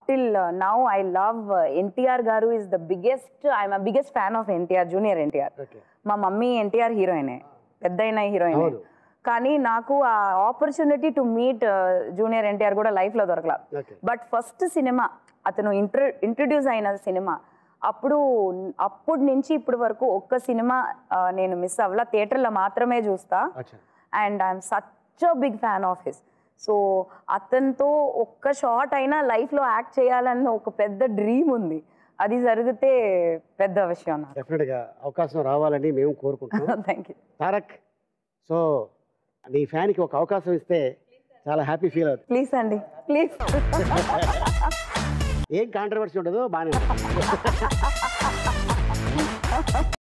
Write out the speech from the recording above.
Till now I love NTR garu is the biggest I'm biggest fan of NTR junior NTR okay మా mummy NTR హీరోయినే పెద్దయిన heroine అవును. కానీ నాకు ఆ opportunity to meet junior NTR కూడా లైఫ్లో దొరకలా ఓకే బట్ ఫస్ట్ సినిమా అతను ఇంట్రో ఇంట్రడ్యూస్ అయిన సినిమా అప్పుడు అప్పటి నుంచి ఇప్పటి వరకు ఒక్క సినిమా ఆ, నేను మిస్ అవ్వలా థియేటర్లో మాత్రమే చూస్తా అచ్చా and I'm such a big fan of his so అతనితో ఒక్క షార్ట్ అయినా లైఫ్లో యాక్ట్ చేయాలన్న ఒక పెద్ద డ్రీమ్ ఉంది అది జరిగితే పెద్ద విషయం నాకు డెఫినెట్గా అవకాశం రావాలని మేము కోరుకుంటున్నాం థ్యాంక్ యూ తారక్ సో నీ ఫ్యాన్కి ఒక అవకాశం ఇస్తే చాలా హ్యాపీ ఫీల్ అవుతుంది ప్లీజ్ అండి ప్లీజ్ ఏం కాంట్రవర్సీ ఉండదు బాగానే ఉంటుంది.